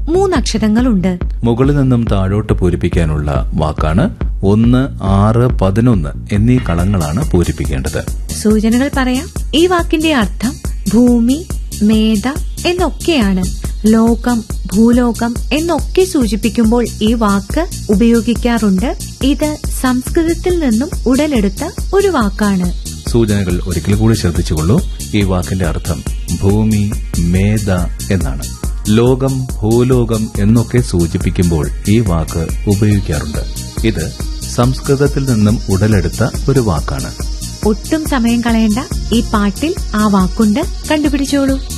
മൂന്നക്ഷരങ്ങളുണ്ട് മുകളിൽ നിന്നും താഴോട്ട് പൂരിപ്പിക്കാനുള്ള വാക്കാണ് ഒന്ന് ആറ് പതിനൊന്ന് എന്നീ കളങ്ങളാണ് പൂരിപ്പിക്കേണ്ടത് സൂചനകൾ പറയാം ഈ വാക്കിന്റെ അർത്ഥം ഭൂമി മേധ എന്നൊക്കെയാണ് ലോകം ഭൂലോകം എന്നൊക്കെ സൂചിപ്പിക്കുമ്പോൾ ഈ വാക്ക് ഉപയോഗിക്കാറുണ്ട് ഇത് സംസ്കൃതത്തിൽ നിന്നും ഉടലെടുത്ത ഒരു വാക്കാണ് സൂചനകൾ ഒരിക്കൽ കൂടി ശ്രദ്ധിച്ചുകൊള്ളൂ ഈ വാക്കിന്റെ അർത്ഥം ഭൂമി മേധ എന്നാണ് ലോകം ഭൂലോകം എന്നൊക്കെ സൂചിപ്പിക്കുമ്പോൾ ഈ വാക്ക് ഉപയോഗിക്കാറുണ്ട് ഇത് സംസ്കൃതത്തിൽ നിന്നും ഉടലെടുത്ത ഒരു വാക്കാണ് ഒട്ടും സമയം കളയേണ്ട ഈ പാട്ടിൽ ആ വാക്കുണ്ട് കണ്ടുപിടിച്ചോളൂ